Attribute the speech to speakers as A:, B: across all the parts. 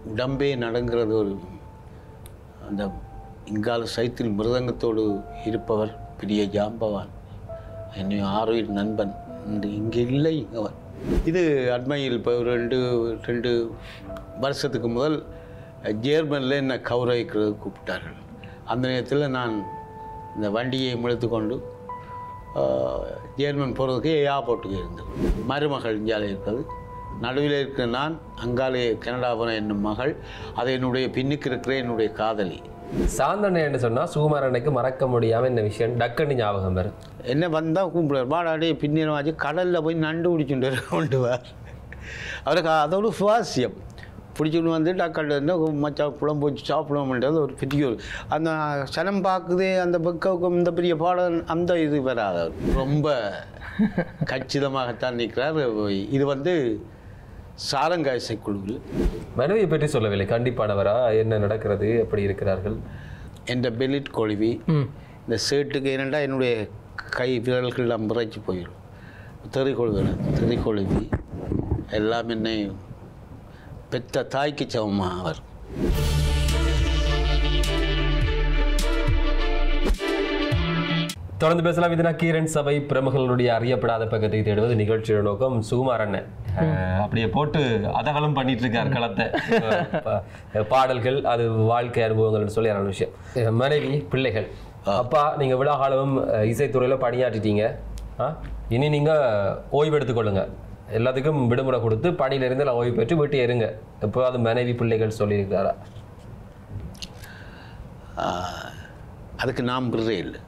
A: உடம்பே நடங்கிறது ஒரு அந்த இங்கால சைத்தில் மிருதங்கத்தோடு இருப்பவர் பெரிய ஜாம்பவான் என்னை ஆரோயில் நண்பன் இன்று இங்கே இல்லை அவர் இது அண்மையில் இப்போ ஒரு ரெண்டு ரெண்டு வருஷத்துக்கு முதல் ஜேர்மனில் என்னை கௌரவிக்கிறது கூப்பிட்டார்கள் அந்த நேரத்தில் நான் இந்த வண்டியை முழுத்து கொண்டு ஆஹ், ஜேர்மன் போகிறதுக்கு ஏர்போர்ட்டுக்கு இருந்தேன் மருமகள் இந்தியாவில் இருக்கிறது நடுவில் இருக்கிற நான் அங்காலே கனடா போன என்னும் மகள் அது என்னுடைய பின்னுக்கு இருக்கிற என்னுடைய காதலி
B: சாந்தனைன்னு சொன்னா சுகுமாரனுக்கு மறக்க முடியாம இந்த விஷயம் டக்குன்னு ஞாபகம் வரும்
A: என்ன வந்தால் கூப்பிடுவார் வாடாடே பின்னிரமாச்சு கடலில் போய் நண்டு பிடிச்சுட்டு வர கொண்டு வா அவருக்கு அதோட சுவாசியம் பிடிச்சிட்டு வந்து டக்கல் மச்சா குழம்பு வச்சு சாப்பிடுவோம்ன்றது ஒரு பெரிய ஒரு அந்த சனம் பார்க்குதே அந்த பக்கம் இந்த பெரிய பாடம் அந்த இது வராது அவருக்கு. ரொம்ப கச்சிதமாகத்தான் நிற்கிறார் இது வந்து சாரங்காய் இசைக்குழுவில்
B: மனைவியை பற்றி சொல்லவில்லை கண்டிப்பானவரா என்ன நடக்கிறது எப்படி இருக்கிறார்கள்
A: என்ற பெலிட் கொழுவி இந்த சேட்டுக்கு என்னென்னா என்னுடைய கை விரல்கள் முறைச்சி போயிடும் தெறி கொழுவி தெறி கொழுவி எல்லாம் என்னை பெத்த தாய்க்கு சமமாக அவர்
B: தொடர்ந்து பேசலாம் இது நக்கீரன் சபை பிரமுகர்களுடைய அறியப்படாத பக்கத்தை தேடுவது நிகழ்ச்சியோட நோக்கம் சுகுமார் அண்ணன் அஹ், அப்படியே போட்டு அதகலம் பண்ணிட்டு இருக்கார் களத்தை அஹ், பாடல்கள் அது வாழ்க்கை அனுபவங்கள்னு சொல்லி அந்த விஷயம் அஹ், மனைவி பிள்ளைகள் அப்பா நீங்க விழா காலமும் அஹ், இசைத்துறையில பணியாற்றிட்டீங்க ஆ? இனி நீங்க ஓய்வு எடுத்துக்கொள்ளுங்க எல்லாத்துக்கும் விடுமுறை கொடுத்து பணியிலிருந்து எல்லாம் ஓய்வு பெற்று வீட்டு இருங்க எப்போ அது மனைவி பிள்ளைகள் சொல்லியிருக்காரா
A: ஆஹ், அதுக்கு நான் விடுறே இல்லை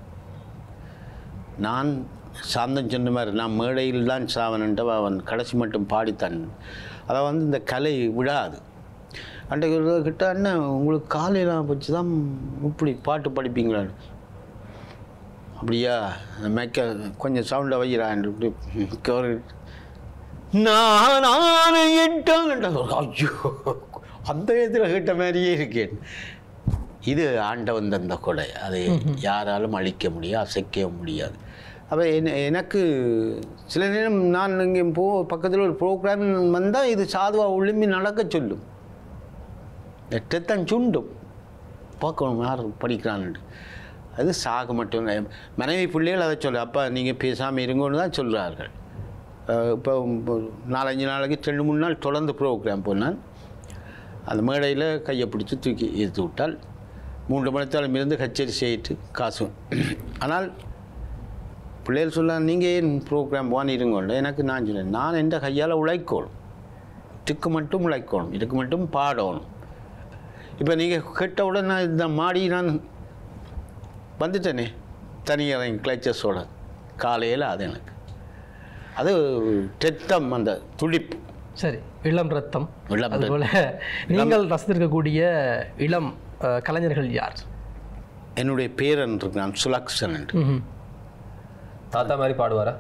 A: நான் சாந்தம் சொன்ன மாதிரி நான் மேடையில் தான் சாவனன்ட்டு அவன் கடைசி மட்டும் பாடித்தான் அதை வந்து இந்த கலை விடாது அன்றைக்கு ஒரு கிட்ட அண்ணன் உங்களுக்கு காலையில் வச்சு தான் இப்படி பாட்டு படிப்பீங்களான்னு அப்படியா அந்த மேக்க கொஞ்சம் சவுண்டை வைக்கிறான் இப்படி ஒரு நான் ஆனை எட்டான் ஐயோ அந்த இடத்துல கேட்ட மாதிரியே இருக்கேன் இது ஆண்டவன் தந்த கொடை அதை யாராலும் அழிக்க முடியாது அசைக்க முடியாது அப்போ என எனக்கு சில நேரம் நான் இங்கே போ பக்கத்தில் ஒரு ப்ரோக்ராம் வந்தால் இது சாதுவாக ஒளிம்பி நடக்க சொல்லும் நெட்டத்தான் சுண்டும் பார்க்கணும் யார் படிக்கிறான்ட்டு அது சாக மட்டும் இல்லை. மனைவி பிள்ளைகள் அதை சொல்ல அப்பா நீங்கள் பேசாமல் இருங்கன்னு தான் சொல்கிறார்கள் இப்போ நாலஞ்சு நாளைக்கு ரெண்டு மூணு நாள் தொடர்ந்து ப்ரோக்ராம் போனான் அந்த மேடையில் கையை பிடிச்சி தூக்கி எடுத்து விட்டால் மூன்று மணித்தாலும் இருந்து கச்சேரி செய்யிட்டு காசு ஆனால் பிள்ளைகள் சொல்ல நீங்கள் ஏன் ப்ரோக்ராம் வாங்கிடுங்க எனக்கு நான் சொன்னேன் நான் எந்த கையால் உழைக்கணும் இதுக்கு மட்டும் உழைக்கணும் இதுக்கு மட்டும் பாடணும் இப்போ நீங்கள் கேட்டவுடன் நான் இந்த மாடி நான் வந்துட்டேனே தனியார் கிளச்சஸோட காலையில் அது எனக்கு அது ரத்தம் அந்த துடிப்பு
C: சரி இளம் ரத்தம்
A: இளம்
C: அதுபோல நீங்கள் ரசித்திருக்கக்கூடிய இளம் அஹ், கலைஞர்கள் யார்
A: என்னுடைய பேரன் இருக்கான் சுலக்ஷன் என்று
C: ம்ஹும்.
B: தாத்தா மாதிரி பாடுவாரா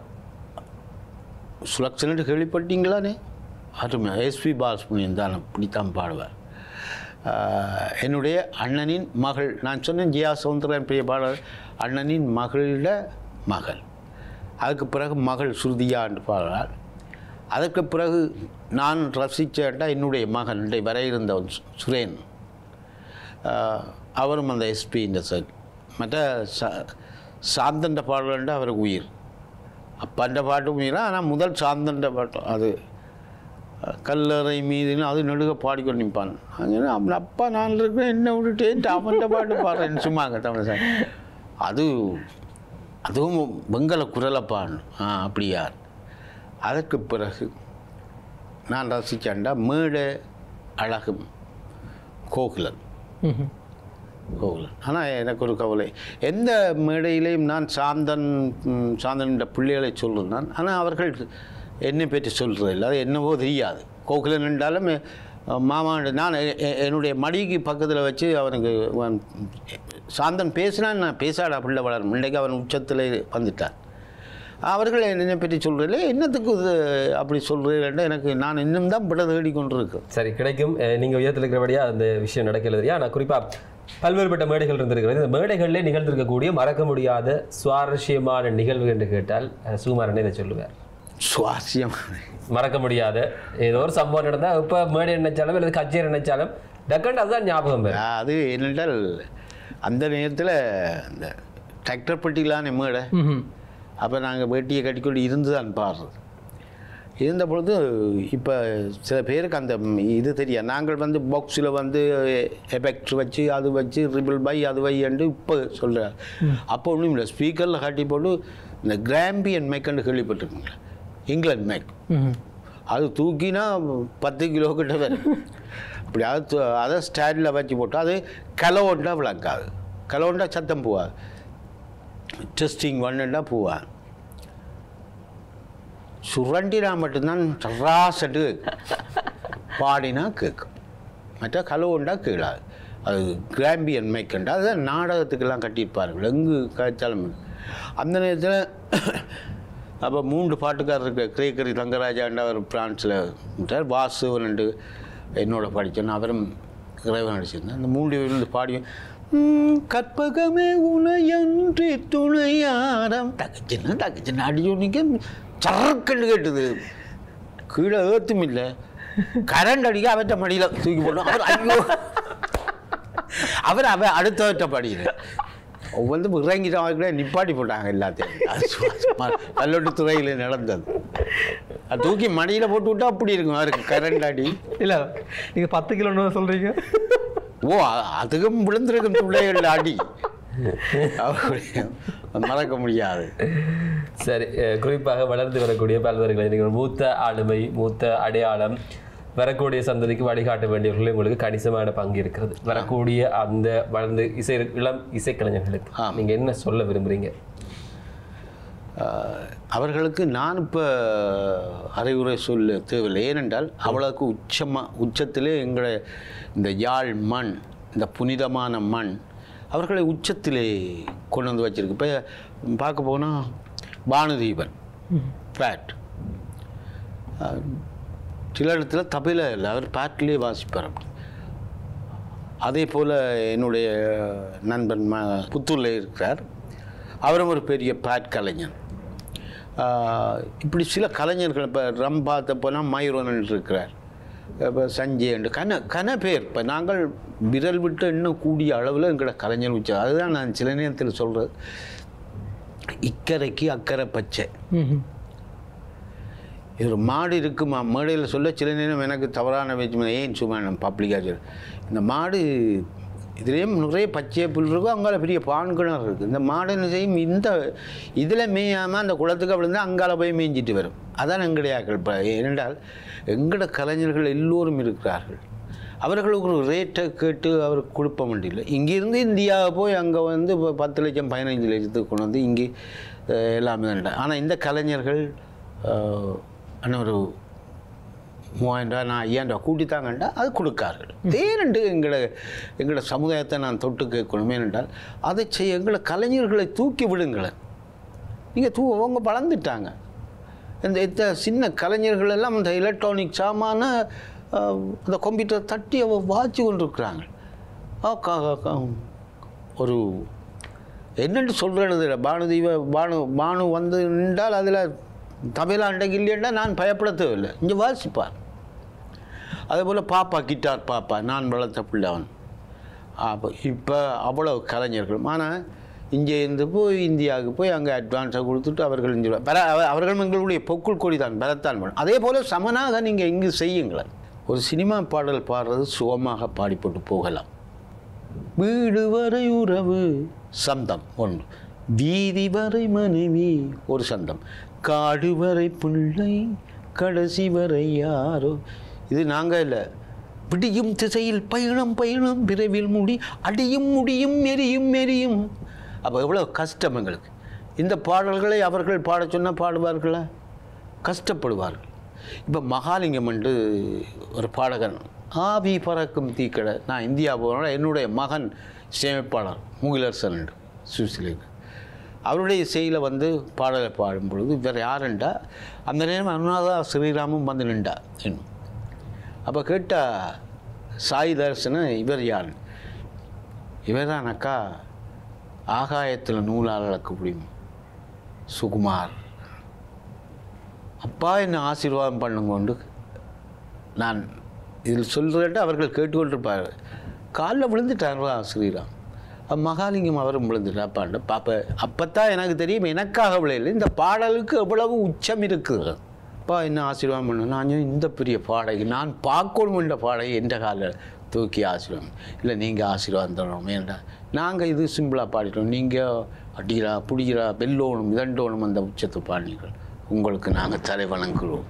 A: சுலக்ஷன் என்று கேள்விப்பட்டீங்களானே அருமை எஸ்பி பாலசுப்ரமணியன் தான் அப்படித்தான் பாடுவார் ஆஹ், என்னுடைய அண்ணனின் மகள் நான் சொன்னேன் ஜியா சவுந்தரன் பெரிய பாடல் அண்ணனின் மகளிட மகள் அதுக்கு பிறகு மகள் ஸ்ருதியா என்று பாடுறாள் அதற்கு பிறகு நான் ரசிச்சேன்டா என்னுடைய மகன் இன்றைய வரை இருந்தவன் சு- சுரேன் ஆஹ், அவரும் அந்த எஸ்பி இந்த சைட் மற்ற சா சாந்தண்ட பாடல்ண்டா அவருக்கு உயிர் அப்பாண்ட பாட்டும் உயிரா ஆனால் முதல் சாந்தண்ட பாட்டம் அது அஹ், கல்லறை மீதுன்னு அது நெடுக பாடிக்கொண்டு நிற்பான் அங்கே அவன் அப்பா நான் இருக்கிறேன் என்ன விட்டுட்டேன் அவன்கிட்ட பாட்டு பாடுறேன் சும்மாங்க தமிழ் சார் அது அதுவும் வெங்கல குரலை பாடணும் ஆ அப்படியா அதற்கு பிறகு நான் ரசிச்சாண்டா மேடை அழகும் கோகுலன்
C: ம்ஹும்.
A: கோகுலன் ஆனால் எனக்கு ஒரு கவலை எந்த மேடையிலையும் நான் சாந்தன் ம், சாந்தன் பிள்ளைகளை சொல்கிறேன் நான் ஆனால் அவர்கள் என்னை பற்றி சொல்கிறது இல்லை அது என்னவோ தெரியாது கோகுலன் என்றாலும் அஹ், மாமா நான் எ- எ- என்னுடைய மடிக்கு பக்கத்தில் வச்சு அவனுக்கு அவன் சாந்தன் பேசினான் நான் பேசாடா பிள்ளை வளரும் இன்றைக்கு அவன் உச்சத்தில் வந்துட்டான் அவர்கள் என்னை பற்றி சொல்கிறதில்ல என்னத்துக்கு இது அப்படி சொல்கிறீர்கள் எனக்கு நான் இன்னும் தான் விட தேடி கொண்டிருக்கேன்
B: சரி கிடைக்கும் அஹ் நீங்க உயரத்தில் இருக்கிறபடியா அந்த விஷயம் நடக்கலையா நான் குறிப்பா பல்வேறுபட்ட மேடைகள் இருந்திருக்கிறது இந்த மேடைகளிலே நிகழ்ந்திருக்கக்கூடிய மறக்க முடியாத சுவாரஸ்யமான நிகழ்வு என்று கேட்டால் அஹ், சுகுமாரன் இதை சொல்லுவார்
A: சுவாசியம்
B: மறக்க முடியாத ஏதோ ஒரு சம்பவம் நடந்தா இப்ப மேடை நினைச்சாலும் அல்லது கச்சேரி நினைச்சாலும் டக்குன்னு அதுதான் ஞாபகம் வரும்
A: அது என்னென்றால் அந்த நேரத்தில் இந்த டிராக்டர் பெட்டிலான மேடை
C: ம்ஹும்.
A: அப்போ நாங்கள் வேட்டியை கட்டிக்கொண்டு இருந்து தான் பாடுறது இருந்த பொழுது இப்போ சில பேருக்கு அந்த ம், இது தெரியாது நாங்கள் வந்து பாக்ஸில் வந்து எஃபெக்ட் வச்சு அது வச்சு ரிபிள் பை அது வையண்டு இப்போ சொல்கிறார் அப்போ ஒன்றும் இல்லை ஸ்பீக்கரில் காட்டி போட்டு இந்த கிராம்பியன் மைக்கன்னு கேள்விப்பட்டிருக்கீங்களா இங்கிலாந்து மைக்
C: ம்ஹும்.
A: அது தூக்கினா பத்து கிலோ கிட்ட வரும் அப்படி அது து- அதை ஸ்டாண்டில் வச்சு போட்டு அது கலோண்டா விளக்காது கலோண்டா சத்தம் போவாது டெஸ்டிங் ஒன்னுண்டா போவாது சுரண்டினா மட்டும்தான் ராசட்டு பாடினா கேட்கும் மற்ற கலோண்டா கேளாது அது கிராம்பியன் மைக்கண்டா அதுதான் நாடகத்துக்கெல்லாம் கட்டியிருப்பார்கள் எங்கு காய்ச்சாலும் அந்த நேரத்தில் அப்போ மூன்று பாட்டுக்காரர் இருக்க கிரேக்கரி தங்கராஜாண்ட அவர் பிரான்ஸில் விட்டார் வாசுவன் என்னோட படித்தேன் அவரும் இறைவன் நடிச்சிருந்தேன் அந்த மூன்று பேரும் இந்த பாடி "ம், கற்பகமே உனையன்றி துணையாரம் தகச்சின்னா தகச்சின்னா அடி சொன்னீங்க சரக்கண்டு கேட்டுது கீழே ஏத்தும் இல்லை கரண்ட் அடிக்க அவற்ற மடியில் தூக்கி போட்டோம் அவர் ஐயோ அவர் அவ அடுத்தவற்ற படியில் வந்து இறங்கிட்டு கூட நிப்பாட்டி போட்டாங்க எல்லாத்தையும் அது சும்மா பல்லோட்டு துறையில் நடந்தது அது தூக்கி மடியில் போட்டு விட்டா அப்படி இருக்கும் அவருக்கு கரண்ட் அடி
C: இல்ல நீங்க பத்து கிலோன்னு சொல்றீங்க
A: ஓ அ- அதுக்கும் விழுந்திருக்கும் பிள்ளைகள் அடி அப்படி மறக்க முடியாது
B: சரி அஹ் குறிப்பாக வளர்ந்து வரக்கூடிய பல்வேறு நீங்கள் மூத்த ஆளுமை மூத்த அடையாளம் வரக்கூடிய சந்ததிக்கு வழிகாட்ட வேண்டியவர்கள் உங்களுக்கு கணிசமான பங்கு இருக்கிறது வரக்கூடிய அந்த வளர்ந்து இசை இளம் இசைக்கலைஞர்களுக்கு
A: ஆம்.
B: நீங்க என்ன சொல்ல விரும்புறீங்க
A: ஆஹ், அவர்களுக்கு நான் இப்போ அறிவுரை சொல்ல தேவையில்லை ஏனென்றால் அவ்வளவுக்கு உச்சமாக உச்சத்திலே எங்களை இந்த யாழ் மண் இந்த புனிதமான மண் அவர்களை உச்சத்திலே கொண்டு வந்து வச்சிருக்கு இப்போ பார்க்க போனால் பானுதீபன் பேட் சில இடத்துல தபையில் இல்லை அவர் பேட்லேயே வாசிப்பார் அப்படி அதே போல் என்னுடைய நண்பன் ம புத்தூரில் இருக்கிறார் அவரும் ஒரு பெரிய பேட் கலைஞர் ஆஹ் இப்படி சில கலைஞர்கள் இப்போ ரம் பார்த்த போனால் மயூரன் இருக்கிறார் இப்போ சஞ்சய் என்று கன கன பேர் இப்போ நாங்கள் விரல் விட்டு இன்னும் கூடிய அளவில் எங்களோட கலைஞர் உச்சம் அதுதான் நான் சில நேரத்தில் சொல்கிறது இக்கரைக்கு அக்கறை பச்சை
C: ம்ஹும்.
A: இது ஒரு மாடு இருக்குமா மேடையில் சொல்ல சில நேரம் எனக்கு தவறான வச்சு ஏன் சும்மா நம்ம பப்ளிக்காக சொல்லு இந்த மாடு இதுலேயும் நிறைய பச்சை புல் இருக்கும் அங்கால பெரிய பான் கிணறு இருக்குது இந்த மாடு என்ன செய்யும் இந்த இதில் மேயாமல் அந்த குளத்துக்கு விழுந்து அங்கால போய் மேய்ஞ்சிட்டு வரும் அதான் எங்களுடைய ஆக்கள் இப்போ ஏனென்றால் எங்களோட கலைஞர்கள் எல்லோரும் இருக்கிறார்கள் அவர்களுக்கு ஒரு ரேட்டை கேட்டு அவருக்கு கொடுப்ப முடியல இங்கேருந்து இந்தியாவை போய் அங்கே வந்து இப்போ பத்து லட்சம் பதினஞ்சு லட்சத்துக்கு கொண்டு வந்து இங்கே அஹ், எல்லாமே தான் ஆனால் இந்த கலைஞர்கள் அஹ், அண்ணா ஒரு மூவாயிரம் ரூபா நான் ஐயாயிரம் ரூபா கூட்டித்தாங்கண்டா அது கொடுக்கார்கள் ஏனென்று எங்களை எங்களோட சமுதாயத்தை நான் தொட்டு கேட்கணும் ஏனென்றால் அதை செய்ய எங்களை கலைஞர்களை தூக்கி விடுங்களேன் நீங்கள் தூ அவங்க வளர்ந்துட்டாங்க இந்த இந்த சின்ன கலைஞர்கள் எல்லாம் இந்த எலக்ட்ரானிக் சாமான அஹ், அந்த கம்ப்யூட்டர் தட்டி அவ வாச்சு கொண்டிருக்கிறாங்க ஆ, க- க- க- ஒரு என்னென்று சொல்கிறது பானுதீவ பானு பானு வந்து நின்றால் அதில் தமிழ் அண்டைக்கு இல்லைன்னா நான் பயப்பட தேவையில்லை இங்கே வாசிப்பார் அதே போல் பாப்பா கிட்டார் பாப்பா நான் வளர்த்த பிள்ளை அவன் அப்போ இப்போ அவ்வளோ கலைஞர்கள் ஆனால் இங்கே இருந்து போய் இந்தியாவுக்கு போய் அங்கே அட்வான்ஸாக கொடுத்துட்டு அவர்கள் இங்கே பர அவ- அவர்கள் எங்களுடைய பொக்குள் கொடி தான் பரத்தான் பண்ணும் அதே போல் சமனாக நீங்கள் இங்கு செய்யுங்களேன் ஒரு சினிமா பாடல் பாடுறது சுகமாக பாடி போட்டு போகலாம் வீடு வரை உறவு சந்தம் ஒன்று வீதி வரை மனைவி ஒரு சந்தம் காடு வரை பிள்ளை கடைசி வரை யாரோ இது நாங்கள் இல்லை விடியும் திசையில் பயணம் பயணம் விரைவில் முடி அடியும் முடியும் எரியும் எரியும் அப்போ எவ்வளோ கஷ்டம் எங்களுக்கு இந்த பாடல்களை அவர்கள் பாடச் சொன்னால் பாடுவார்களா கஷ்டப்படுவார்கள் இப்போ மகாலிங்கம் என்று ஒரு பாடகன் ஆவி பறக்கும் தீக்கடை நான் இந்தியா போகிறோம் என்னுடைய மகன் சேமிப்பாளர் முகிலரசன் என்று சுவிட்சர்லாந்து அவருடைய இசையில் வந்து பாடலை பாடும் பொழுது இவர் யாருண்டா அந்த நேரம் அனுராதா ஸ்ரீராமும் வந்து நின்றா இன்னும் அப்போ கேட்டா சாய் தரிசனம் இவர் யார் இவர் தான் அக்கா ஆகாயத்தில் நூலால் அளக்க முடியும் சுகுமார் அப்பா என்ன ஆசீர்வாதம் பண்ணுங்கொண்டு நான் இதில் சொல்கிறேன்ட்டு அவர்கள் கேட்டுக்கொண்டிருப்பார் காலில் விழுந்துட்டார் ஸ்ரீராம் அப்ப மகாலிங்கம் அவரும் விழுந்துட்டார் அப்பாண்ட பாப்ப அப்பத்தான் எனக்கு தெரியும் எனக்காக விளையல இந்த பாடலுக்கு எவ்வளவு உச்சம் இருக்குது அப்பா என்ன ஆசீர்வாதம் பண்ணு நான் சொன்னேன், இந்த பெரிய பாடகி நான் பார்க்கணும் என்ற பாடகி என்ற காலில் தூக்கி ஆசீர்வாதம் இல்லை நீங்கள் ஆசீர்வாதம் தரணும் ஏன்டா நாங்கள் இது சிம்பிளாக பாடிட்டோம் நீங்கள் அடிக்கிறா பிடிக்கிறா வெல்லோணும் இதண்டோணும் அந்த உச்சத்தை பாடினீர்கள் உங்களுக்கு நாங்கள் தலை வணங்குகிறோம்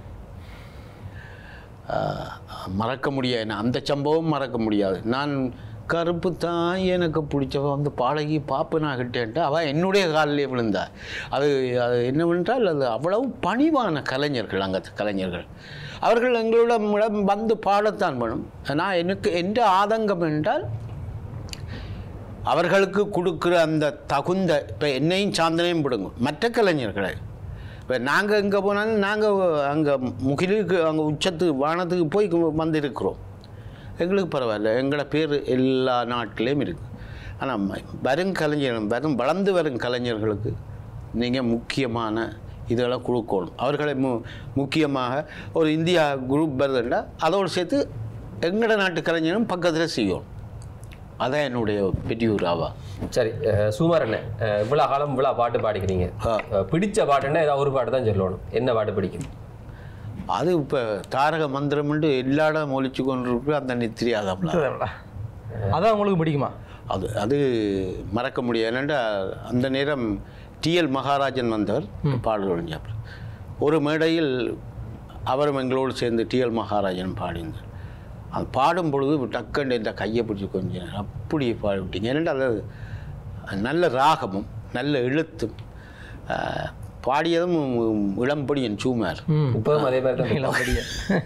A: ஆஹ், மறக்க முடியாது அந்த சம்பவம் மறக்க முடியாது நான் கருப்பு தான் எனக்கு பிடிச்சவ வந்து பாடகி பாப்பனாகிட்டேன்ட்டு அவள் என்னுடைய காலிலே விழுந்தா அது அது என்னவென்றால் அது அவ்வளவு பணிவான கலைஞர்கள் அங்கே கலைஞர்கள் அவர்கள் எங்களிடம் வந்து பாடத்தான் வேணும் நான் எனக்கு எந்த ஆதங்கம் என்றால் அவர்களுக்கு கொடுக்குற அந்த தகுந்த இப்போ என்னையும் சாந்தனையும் விடுங்க மற்ற கலைஞர்களை இப்போ நாங்கள் எங்கே போனாலும் நாங்கள் அங்கே முகிலுக்கு அங்கே உச்சத்துக்கு வானத்துக்கு போய் வந்திருக்கிறோம் எங்களுக்கு பரவாயில்ல எங்களோட பேர் எல்லா நாட்டிலையும் இருக்குது ஆனால் வரும் கலைஞர் வரும் வளர்ந்து வரும் கலைஞர்களுக்கு நீங்கள் முக்கியமான இதெல்லாம் கொடுக்கணும் அவர்களை மு முக்கியமாக ஒரு இந்தியா குரூப் வருதுண்டா அதோடு சேர்த்து எங்களோட நாட்டு கலைஞரும் பக்கத்தில் செய்யணும் அதான் என்னுடைய பெரியூர் ஆவா
B: சரி அஹ், சுமார் அண்ணன் அஹ், இவ்வளவு காலம் இவ்வளவு பாட்டு பாடிக்கிறீங்க
A: ஆ.
B: அஹ், பிடிச்ச பாட்டுன்னா ஏதாவது ஒரு பாட்டு தான் சொல்லணும் என்ன பாட்டு பிடிக்கும்
A: அது இப்போ தாரக மந்திரம்ன்ட்டு எல்லா இடம் ஒழிச்சு கொண்டிருக்கு அந்த நித்திரியாதம்ல
C: அதான் உங்களுக்கு பிடிக்குமா
A: அது அது மறக்க முடியாது என்னென்னா அந்த நேரம் டிஎல் மகாராஜன் வந்தவர் பாடல் ஒழிஞ்சார் ஒரு மேடையில் அவரும் எங்களோடு சேர்ந்து டிஎல் மகாராஜன் பாடினார் அது பாடும் பொழுது டக்குன்னு இந்த கையை பிடிச்சி கொஞ்ச நேரம் அப்படி பாடிவிட்டீங்க ஏனென்றால் அது நல்ல ராகமும் நல்ல எழுத்தும் ஆஹ், பாடியதும் இளம்படியன் சூமார்
B: இப்பவும் அதே மாதிரி தான்
C: இளம்படியா.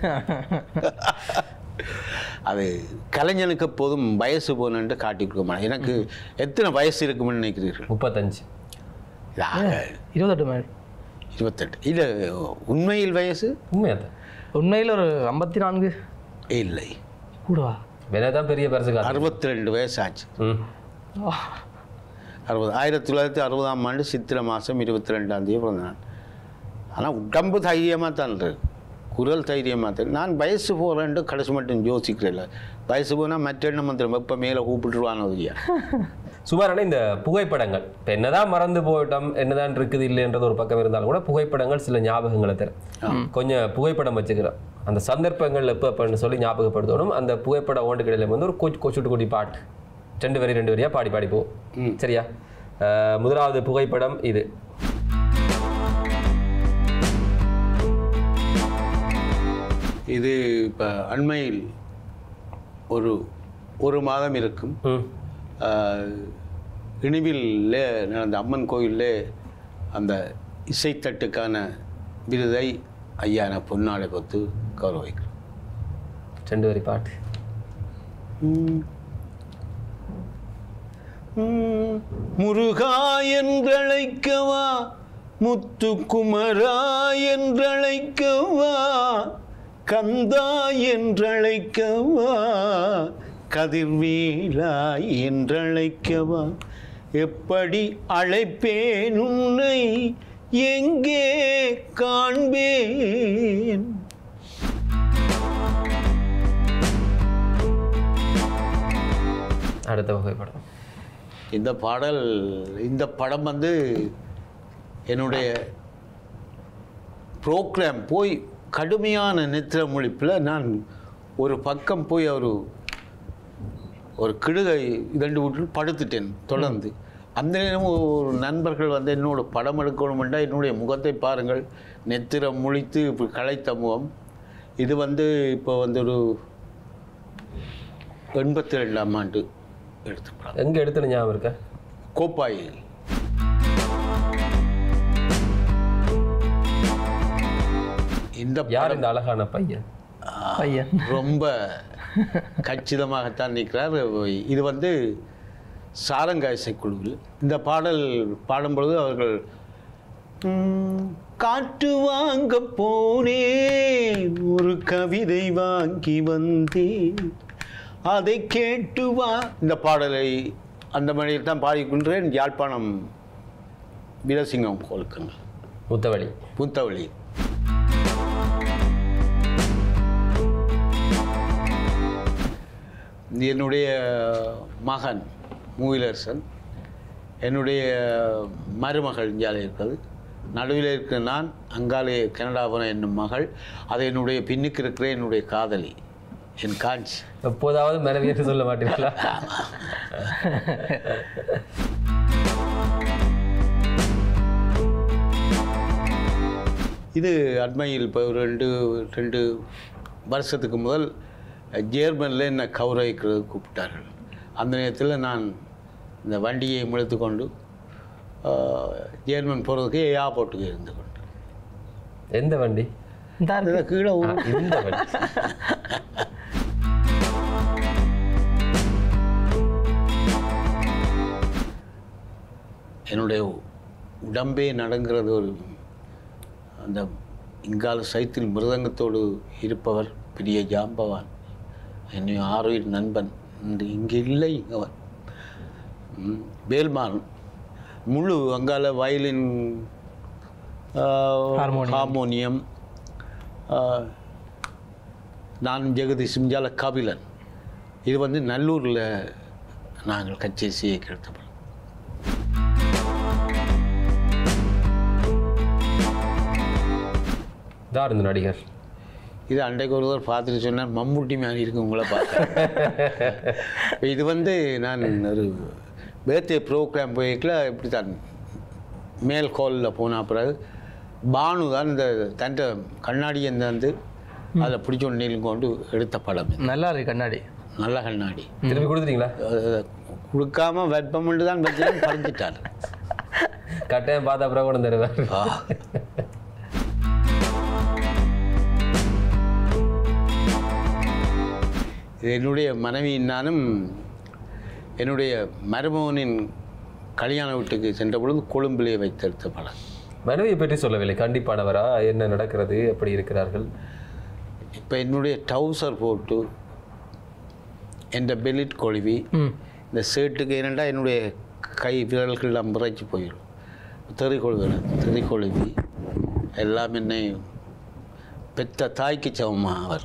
A: அது கலைஞனுக்கு எப்போதும் வயசு போனன்ட்டு காட்டி கொடுக்க மாட்டேன் எனக்கு எத்தனை வயசு இருக்கும்னு நினைக்கிறீர்கள்
B: முப்பத்தஞ்சு
A: இது
C: இருபத்தெட்டு மேல்
A: இருபத்தெட்டு இல்லை உண்மையில் வயசு
B: உண்மையா தான்
C: உண்மையில் ஒரு ஐம்பத்தி நான்கு
A: இல்லை
C: கூடவா
B: வேணா தான் பெரிய பரிசு காத்து
A: அறுபத்தி ரெண்டு வயசு ஆச்சு
B: ம்
A: அறுபது ஆயிரத்தி தொள்ளாயிரத்தி அறுபதாம் ஆண்டு சித்திரை மாதம் இருபத்தி ரெண்டாம் தேதி பிறந்தேன் ஆனால் உடம்பு தைரியமாக தான் இருக்கு குரல் தைரியமாக தான் நான் வயசு போகிறேன்ட்டு கடைசி மட்டும் யோசிக்கிறேன் வயசு போனால் மற்ற எண்ணம் வந்துடும் எப்போ மேலே கூப்பிட்டுருவானோ இல்லையா
B: சுமார் அண்ணா இந்த புகைப்படங்கள் இப்போ என்னதான் மறந்து போயிட்டோம் என்னதான் இருக்குது இல்லைன்றது ஒரு பக்கம் இருந்தாலும் கூட புகைப்படங்கள் சில ஞாபகங்களை தரும் கொஞ்சம் புகைப்படம் வச்சுக்கிறோம் அந்த சந்தர்ப்பங்கள் எப்போ எப்போன்னு சொல்லி ஞாபகப்படுத்தணும் அந்த புகைப்பட ஓண்டுக்கிடையில வந்து ஒரு கொச்சு கொச்சுட்டு கொடி பாட்டு ரெண்டு வரி ரெண்டு வரியா பாடி பாடி போ சரியா அஹ், முதலாவது புகைப்படம் இது
A: இது இப்போ அண்மையில் ஒரு ஒரு மாதம் இருக்கும்
B: ம்
A: ஆஹ், இனிவில்ல நடந்த அம்மன் கோயிலில் அந்த இசைத்தட்டுக்கான விருதை ஐயான பொன்னாடை கொத்து கௌரவிக்கிறோம்
B: ரெண்டு வரி பாட்டு
A: ம். ம். முருகா என்றழைக்கவா முத்துக்குமரா என்றழைக்கவா கந்தா என்றழைக்கவா கதிர்வேலா என்றழைக்கவா எப்படி அழைப்பேன் உன்னை எங்கே காண்பேன்
B: அடுத்த புகைப்படம்
A: இந்த பாடல் இந்த படம் வந்து என்னுடைய ப்ரோக்ராம் போய் கடுமையான நித்திர முழிப்பில் நான் ஒரு பக்கம் போய் ஒரு ஒரு கிடுகை இதண்டு விட்டு படுத்துட்டேன் தொடர்ந்து அந்த நேரம் ஒரு நண்பர்கள் வந்து என்னோட படம் எடுக்கணுமெண்டா என்னுடைய முகத்தை பாருங்கள் நெத்திரம் முழித்து இப்படி களைத்த முகம் இது வந்து இப்போ வந்து ஒரு எண்பத்தி ரெண்டாம் ஆண்டு எடுத்த படம்
B: எங்க எடுத்துன ஞாபகம் இருக்க
A: கோப்பாயில் இந்த
B: யார்
A: படம்
B: இந்த அழகான பையன்
C: பையன்
A: ரொம்ப கச்சிதமாகத்தான் நிற்கிறார் இது வந்து சாரங்க இசைக்குழுவில் இந்த பாடல் பாடும்பொழுது அவர்கள் "ம், காற்று வாங்க போனேன் ஒரு கவிதை வாங்கி வந்தேன் அதை கேட்டு வா இந்த பாடலை அந்த மழையில் தான் பாடிக்கொண்டேன் யாழ்ப்பாணம் வீரசிங்கம் கோலுக்குங்க
B: முத்தவழி
A: புத்தவழி என்னுடைய மகன் மூவிலரசன் என்னுடைய மருமகள் இந்தியாவில் இருக்கிறது நடுவில் இருக்கிற நான் அங்காலே கனடாபுரம் என்னும் மகள் அது என்னுடைய பின்னுக்கு இருக்கிற என்னுடைய காதலி என் காஞ்சி
B: எப்போதாவது மனைவி என்று சொல்ல மாட்டீங்களா
A: இது அண்மையில் இப்போ ஒரு ரெண்டு ரெண்டு வருஷத்துக்கு முதல் ஜேர்மனில் என்னை கௌரவிக்கிறது கூப்பிட்டார்கள் அந்த நேரத்தில் நான் இந்த வண்டியை முழுத்து கொண்டு ஆஹ், ஜேர்மன் போகிறதுக்கு ஏர்போர்ட்டுக்கு இருந்து கொண்டு
B: எந்த வண்டி
C: இந்த
A: இதை கீழே
B: ஆ,
A: ஊ-
B: இந்த வண்டி
A: என்னுடைய உடம்பே நடங்கிறது ஒரு அந்த இங்கால சைத்தில் மிருதங்கத்தோடு இருப்பவர் பெரிய ஜாம்பவான் என்னை ஆரோயில் நண்பன் இன்று இங்கே இல்லை அவன் ம், வேல்மான் முழு அங்கால வயலின்
C: ஹார்மோனியம்.
A: ஹார்மோனியம் ஆ, நான் ஜெகதி சிம்ஜால கபிலன் இது வந்து நல்லூரில் நாங்கள் கச்சேரியை கேட்டப்படும்
B: தான் இருந்த நடிகர்
A: இது அன்றைக்கு ஒருவர் பார்த்துட்டு சொன்னார் மம்முட்டி மாதிரி இருக்கு உங்களை பார்த்தேன் இது வந்து நான் ஒரு பேர்த்டே ப்ரோக்ராம் போய்க்கல இப்படி தான் மேல் ஹாலில் போன பிறகு பானு தான் இந்த தண்டை கண்ணாடியை வந்து அதில் பிடிச்ச நீளும் கொண்டு எடுத்த படம் இது.
C: நல்லா இருக்கு கண்ணாடி
A: நல்ல கண்ணாடி
B: திருப்பி கொடுத்துட்டீங்களா
A: அது கொடுக்காம வெப்பமெண்டு தான் வச்சு பறிஞ்சிட்டார்
B: கட்டாயம் பார்த்த அப்புறம் கூட தருவார்
A: ஆ இது என்னுடைய மனைவி நானும் என்னுடைய மருமகனின் கல்யாண வீட்டுக்கு சென்ற பொழுது கொழும்பிலே வைத்தெடுத்த படம்
B: மனைவியை பற்றி சொல்லவில்லை கண்டிப்பானவரா என்ன நடக்கிறது எப்படி இருக்கிறார்கள்
A: இப்போ என்னுடைய டவுசர் போட்டு என்ற பெலிட் கொழுவி
C: ம்
A: இந்த ஷர்ட்டுக்கு என்னென்னா என்னுடைய கை விரல்கள்லாம் முறைச்சி போயிடும் தெறி கொழுவி தெறி கொழுவி எல்லாம் என்னை பெத்த தாய்க்கு சமமாக அவர்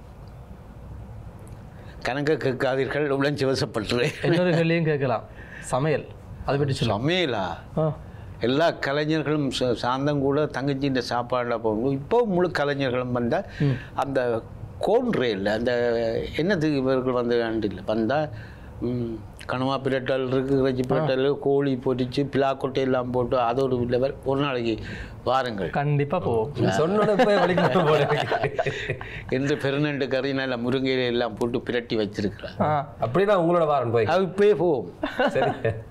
A: கணக்க கேட்காதீர்கள் உடஞ்சி வசப்பட்டுறேன்
C: இன்னொரு கேள்வியும் கேட்கலாம் சமையல் அதை பற்றி சொல்லலாம்
A: சமையலா
C: ஆ
A: எல்லா கலைஞர்களும் சா- சாந்தம் கூட தங்கச்சின்ற சாப்பாடில் போகணும் இப்போ முழு கலைஞர்களும் வந்தால் அந்த கோன்ரே இல்லை அந்த என்னத்துக்கு இவர்கள் வந்து இல்லை வந்தால் கனவா பிரட்டல் இருக்குது இறைச்சி பிரட்டல் கோழி பொரிச்சு பிளாக்கொட்டை எல்லாம் போட்டு அது ஒரு லெவல் ஒரு நாளைக்கு வாருங்கள்
C: கண்டிப்பா போவோம்
B: சொன்னோட போய் வலிக்கணும் போல இருக்கு.
A: என்று பெருநண்டு கறி நல்ல முருங்கையில எல்லாம் போட்டு பிரட்டி வச்சிருக்கிறார்
C: ஆ
B: அப்படின்னா உங்களோட வாரன் போய்
A: அது இப்பயே போவோம்
B: சரி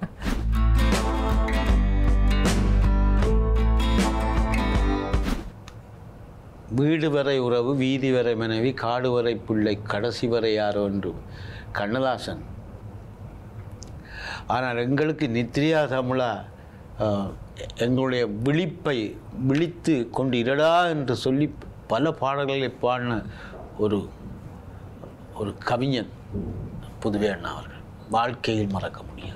A: வீடு வரை உறவு வீதி வரை மனைவி காடு வரை பிள்ளை கடைசி வரை யாரோ என்று கண்ணதாசன் ஆனால் எங்களுக்கு நித்ரியா தமிழா ஆஹ், எங்களுடைய விழிப்பை விழித்து கொண்டு இடடா என்று சொல்லி பல பாடல்களை பாடின ஒரு ஒரு கவிஞன் புதுவே அண்ணா அவர்கள் வாழ்க்கையில் மறக்க முடியாது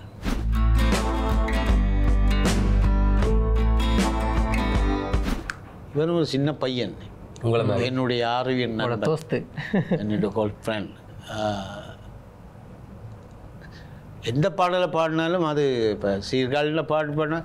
A: இவன் ஒரு சின்ன பையன்
B: உங்களை மாதிரி
A: என்னுடைய ஆரோக்கிய
C: உங்களோட
A: நண்பன்
C: தோஸ்து
A: என்னுடைய கோல் ஃப்ரெண்ட் எந்த பாடலை பாடினாலும் அது இப்போ சீர்காழியில் பாட்டு பாடினா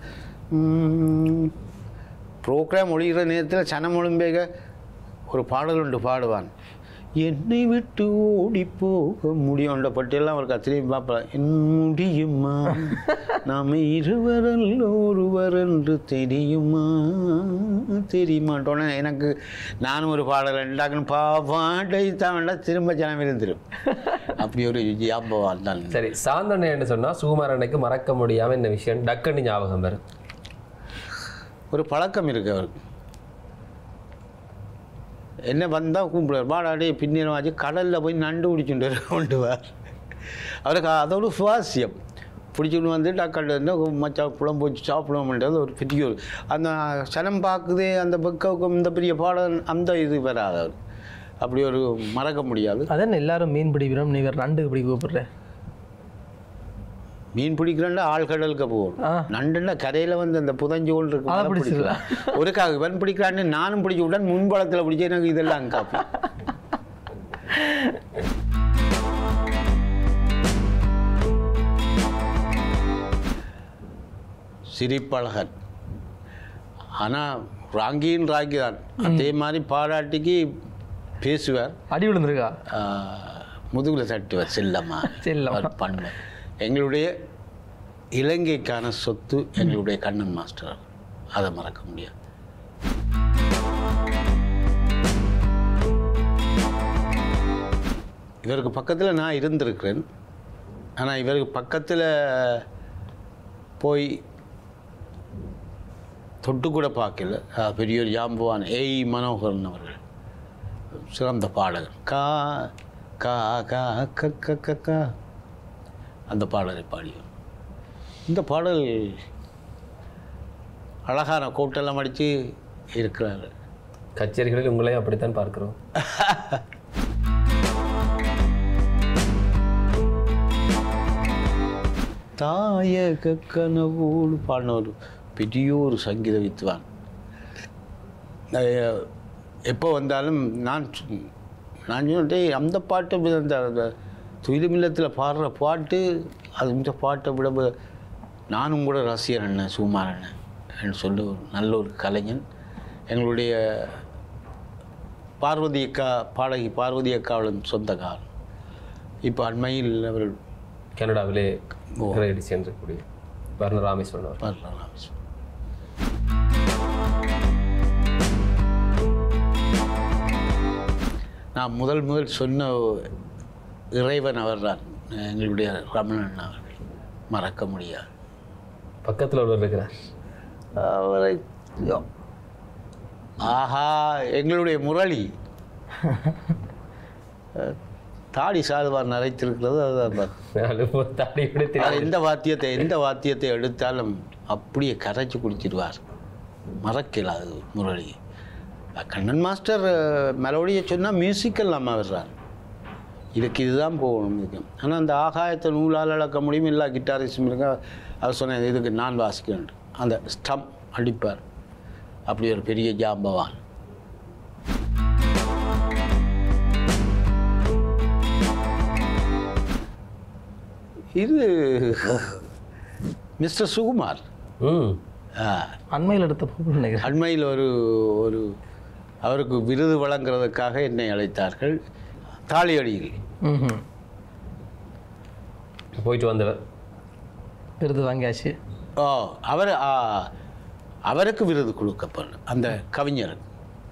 A: ப்ரோக்ராம் ஒழிகிற நேரத்தில் சனம் ஒழும்பேக ஒரு பாடல் ஒன்று பாடுவான் என்னை விட்டு ஓடி போக முடியும்ன்ற பட்டியெல்லாம் அவர் கத்திரியும் பார்ப்பேன் என் முடியுமா நாம் இருவரல் ஒருவர் என்று தெரியுமா தெரியுமாட்டோன்னே எனக்கு நானும் ஒரு பாடல் ரெண்டாக்குன்னு பா பாட்டை தான் வேண்டாம் திரும்ப ஜனம் இருந்துடும் அப்படி ஒரு ஜாம்பவான் தான்
B: சரி சாந்தனை என்ன சொன்னா சுகுமார் அன்னைக்கு மறக்க முடியாம என்ன விஷயம் டக்குன்னு ஞாபகம் வரும்
A: ஒரு பழக்கம் இருக்கு அவருக்கு என்ன வந்தால் கூப்பிடுவார் வாடாடே பின்னிரமாச்சு கடலில் போய் நண்டு பிடிச்சுட்டு வர கொண்டு வார் அவருக்கு அதோட சுவாசியம் பிடிச்சிட்டு வந்து டக்காட்டு வந்து மச்சா குழம்பு வச்சு சாப்பிடுவோம்ன்றது ஒரு பெரிய ஒரு அந்த சனம் பார்க்குது அந்த பக்கம் இந்த பெரிய பாடம் அந்த இது வராது அவர் அப்படி ஒரு மறக்க முடியாது
C: அதென்ன எல்லாரும் மீன் பிடிக்கிறோம் நீ வேற நண்டு பிடி கூப்பிடுற
A: மீன் பிடிக்கிறேன்னா ஆழ்கடலுக்கு போகும்
C: ஆ.
A: நண்டுன்னா கரையில் வந்து அந்த புதஞ்சோல் இருக்கு
C: அதை
A: அதை
C: பிடிச்சிடலாம்.
A: பிடிக்கலாம் ஒரு கா இவன் பிடிக்கிறான்னு நானும் பிடிச்சி விட்டேன் முன்பழத்தில் பிடிச்சி எனக்கு இதெல்லாம் காப்பி சிரிப்பழகன் ஆனால் ராங்கியின் ராங்கி தான் அதே மாதிரி பாராட்டிக்கு பேசுவார்
C: அடி விழுந்திருக்கா
A: முதுகில் தட்டுவார் செல்லம்மா
C: செல்லம்மா.
A: அவர் பண்ணுவார் எங்களுடைய இலங்கைக்கான சொத்து எங்களுடைய கண்ணன் மாஸ்டர் அதை மறக்க முடியாது இவருக்கு பக்கத்தில் நான் இருந்திருக்கிறேன் ஆனால் இவருக்கு பக்கத்தில் போய் தொட்டு கூட பார்க்கல அஹ் பெரிய ஒரு ஜாம்பவான் ஏய் மனோகரன் அவர்கள் சிறந்த பாடகர் கா கா கா க க க கா அந்த பாடலை பாடியவர் இந்த பாடல் அழகான கோட்டெல்லாம் அடித்து இருக்கிறாரு
B: கச்சேரிகளில் உங்களையும் அப்படித்தான் பார்க்கிறோம்
A: தாயக கனவோடு பாடின ஒரு பெரிய ஒரு சங்கீத வித்வான் அஹ் எப்போ வந்தாலும் நான் சொ- நான் சொன்னேன் அந்த பாட்டை விட அந்த அந்த துயிலுமில்லத்தில் பாடுற பாட்டு அது இந்த பாட்டை விட வ- நானும் கூட ரசிகர் அண்ணன் சுகுமார் அண்ணன் என்று சொல்லி ஒரு நல்ல ஒரு கலைஞன் எங்களுடைய பார்வதி அக்கா பாடகி பார்வதி அக்காவின் சொந்த காலம் இப்போ அண்மையில் அவர்கள்
B: கனடாவிலே கிரேடி சென்றக்கூடிய வர்ண ராமேஸ்வரன் அவர்
A: வரலாம் நான் முதல் முதல் சொன்ன இறைவன் அவர்தான் எங்களுடைய ரமணன் அவர்கள் மறக்க முடியாது
B: பக்கத்தில் ஒருவர் இருக்கிறார்
A: அவரை ஆஹா எங்களுடைய முரளி தாடி சாதுவார் நரைத்திருக்கிறது அதுதான் பாரு.
B: நாலு தாடி கூட
A: அது
B: தெரியாது
A: எந்த வாத்தியத்தை எந்த வாத்தியத்தை எடுத்தாலும் அப்படியே கரைச்சி குடிச்சிடுவார் மறக்கல அது முரளி கண்ணன் மாஸ்டர் மெலோடியை சொன்னால் மியூசிக்கல் நம்ம வர்றார் இதுக்கு இதுதான் போகணும் இதுக்கு ஆனால் அந்த ஆகாயத்தை நூலால் அளக்க முடியும் எல்லா கிட்டாரிஸ்டும் இருக்க அவர் சொன்னேன் இதுக்கு நான் வாசிக்கிறேன் அந்த ஸ்டம் அடிப்பார் அப்படி ஒரு பெரிய ஜாம்பவான் இது மிஸ்டர் சுகுமார்
B: ம்
A: ஆ,
C: அண்மையில் எடுத்த பொருள் நினைக்கிறேன்
A: அண்மையில் ஒரு ஒரு அவருக்கு விருது வழங்குறதுக்காக என்னை அழைத்தார்கள் தாலியடியில்
C: ம்ஹும்.
B: போயிட்டு வந்தவர்
C: விருது வாங்கியாச்சு
A: ஓ அவர் ஆ, அவருக்கு விருது கொடுக்கப்படும் அந்த கவிஞருக்கு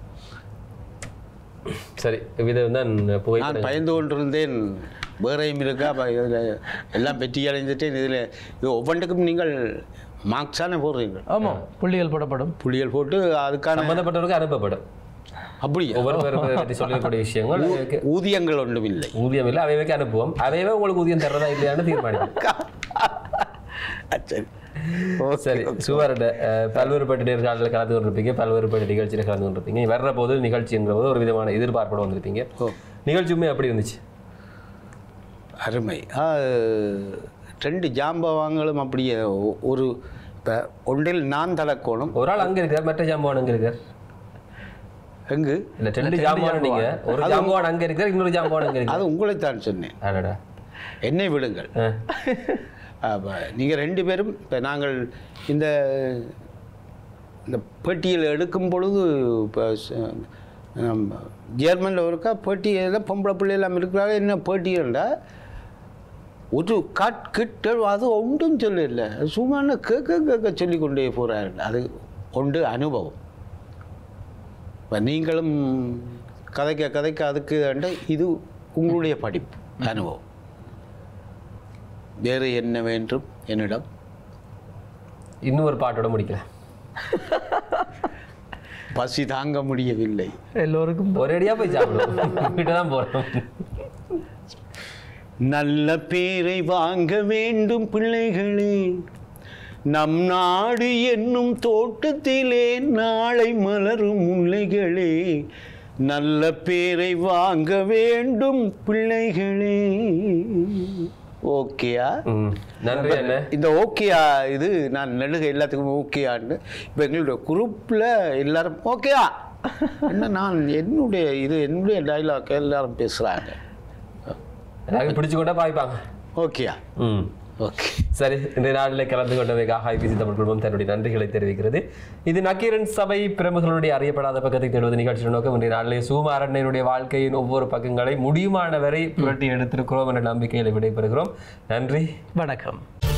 B: சரி இதை தான்
A: நான்
B: புகைப்படம்
A: பயந்து கொண்டிருந்தேன் வேறையும் இருக்கா அப்ப இதில் எல்லாம் வெற்றி அடைந்துட்டேன் இதில் இது ஒவ்வொன்றுக்கும் நீங்கள் மார்க்ஸ் தானே போடுறீங்க
C: ஆமாம் புள்ளிகள் போடப்படும்
A: புள்ளிகள் போட்டு அதுக்கான
B: சம்பந்தப்பட்டவருக்கு அனுப்பப்படும்
A: அப்படியா
B: ஒவ்வொரு பேரும் பற்றி சொல்லக்கூடிய விஷயங்கள் அவைக்கு
A: ஊதியங்கள் ஒன்றும் இல்லை
B: ஊதியம் இல்லை அவைவைக்கு அனுப்புவோம் அவைவே உங்களுக்கு ஊதியம் தர்றதா இல்லையான்னு தீர்மானிக்கும்
A: சரி
B: சரி சுவர்ட பல்வேறுபட்ட நேர்காணலில் கலந்து கொண்டிருப்பீங்க பல்வேறுபட்ட நிகழ்ச்சியில் கலந்து கொண்டிருப்பீங்க வர்ற போது நிகழ்ச்சிங்கிற போது ஒரு விதமான எதிர்பார்ப்போட வந்திருப்பீங்க
A: ஓ
B: நிகழ்ச்சியுமே அப்படி இருந்துச்சு
A: அருமை ஆ, ரெண்டு ஜாம்பவாங்களும் அப்படியே ஒ- ஒரு இப்போ ஒன்றில் நான் தலக்கோணம்
B: ஒரு ஆள் அங்க இருக்கார் மற்ற ஜாம்பவான் அங்க இருக்கார்
A: எங்கு
B: இல்ல ரெண்டு ஜாம்பவான் நீங்க ஒரு ஜாம்பவான் அங்க இருக்கார் இன்னொரு ஜாம்பவான் அங்க இருக்கார்
A: அது உங்களைத்தான் சொன்னேன்
B: அடடா
A: என்னை விடுங்கள்
B: ஆ.
A: நீங்கள் ரெண்டு பேரும் இப்போ நாங்கள் இந்த இந்த பேட்டியில் எடுக்கும் பொழுது இப்போ ஜெர்மனில் இருக்கா பேட்டியில் பொம்பளை பிள்ளைலாம் இருக்கிறாங்க என்ன பேட்டியல்டா ஒரு காட் கிட்ட அது ஒன்றும் சொல்லல சும்மா கேட்க கேட்க சொல்லி கொண்டே போகிறாரு அது ஒன்று அனுபவம் இப்போ நீங்களும் கதைக்க கதைக்க அதுக்கு அண்ட இது உங்களுடைய படிப்பு அனுபவம் வேறு என்ன வேண்டும் என்னிடம்
B: இன்னும் ஒரு பாட்டோட முடிக்கலாம்
A: பசி தாங்க முடியவில்லை
C: எல்லோருக்கும்
B: ஒரேடியா போய் சாப்பிடுவோம் வீட்டை தான் போறோம்
A: நல்ல பேரை வாங்க வேண்டும் பிள்ளைகளே நம் நாடு என்னும் தோட்டத்திலே நாளை மலரும் முல்லைகளே நல்ல பேரை வாங்க வேண்டும் பிள்ளைகளே ஓகேயா
B: ம். நன்றி என்ன
A: இந்த ஓகேயா இது நான் நெடுக எல்லாத்துக்கும் ஓகேயான்னு இப்போ எங்களுடைய குரூப்பில் எல்லாரும் ஓகேயா என்ன நான் என்னுடைய இது என்னுடைய டைலாக் எல்லாரும் பேசுகிறாங்க
B: எல்லாரும் பிடிச்சு கொண்டா பாய்ப்பாங்க
A: ஓகேயா
B: ம்
A: ஓகே
B: சரி இந்த நாளில் கலந்து கொண்டவைக்காக ஐபிசி தமிழ் குழுமம் தன்னுடைய நன்றிகளை தெரிவிக்கிறது இது நக்கீரன் சபை பிரமுகர்களுடைய அறியப்படாத பக்கத்தை தேடுவது நிகழ்ச்சியின் நோக்கம் இன்றைய நாளிலே சுகுமாரண்ணனுடைய வாழ்க்கையின் ஒவ்வொரு பக்கங்களை முடியுமான வரை புரட்டி எடுத்திருக்கிறோம் என்ற நம்பிக்கையில் விடைபெறுகிறோம் நன்றி
C: வணக்கம்